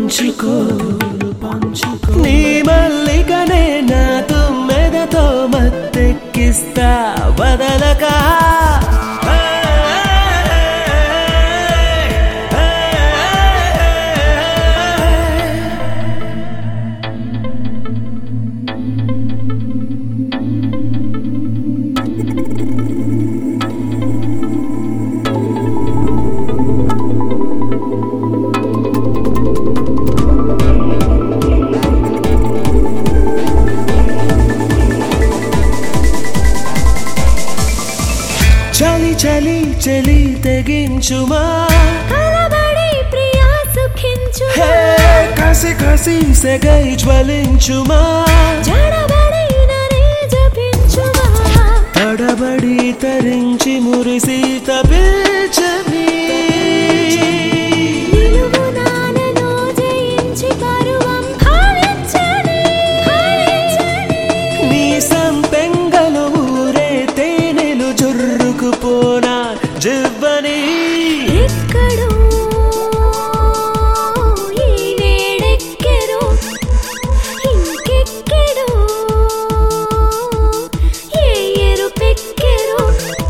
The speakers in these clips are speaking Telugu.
పంచుకో నీ మల్లికనే నా తుమ్మెదతో మత్తెక్కిస్తా వదలకా చలి చలి చలి తెగించుమా కలబడి ప్రియా సుఖించు హే కసి కసి సెగై జ్వలించుమా జడబడి ననే జపించుమా తడబడి తరించి మురిసి తపించని నిలువు నానను జయించి పరువం ఫలించని ఫలించని నీ సంపెంగలు ఊరే తేనెలు జుర్రుకుపోనా జివ్వని ఎక్కడో ఈ వేడెక్కెరో ఇంకెక్కెడో ఏ ఎరుపెక్కెరో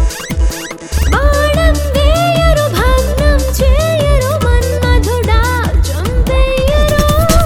బాణం వేయరు భగ్నం చేయరు మన్మధుడా చంపేయరు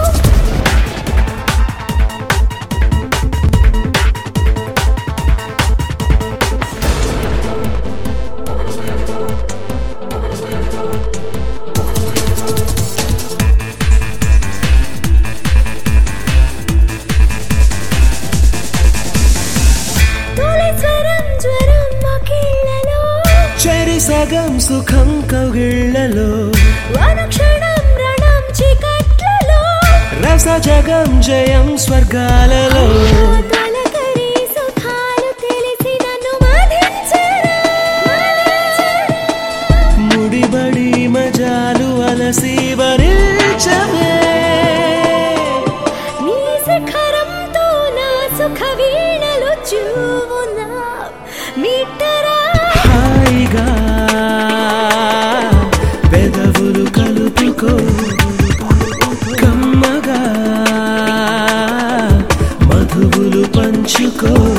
తొలి స్వరం జ్వరం మకిళ్ళలో చెరి సగం సుఖం కౌగిళ్లలో అనుక్షణం రణం చీకట్లలో రస జగం జయం స్వర్గాలలో తొలకరి సుఖాలు తెలిసి నన్ను మధించరా ముడిబడి మజాలు అలసి వరించవే నీ శిఖరంతో నా సుఖ వీణలు చూవునా మీటరా హాయిగా పెదవులు కలుపుకో కమ్మగా మధువులు పంచుకో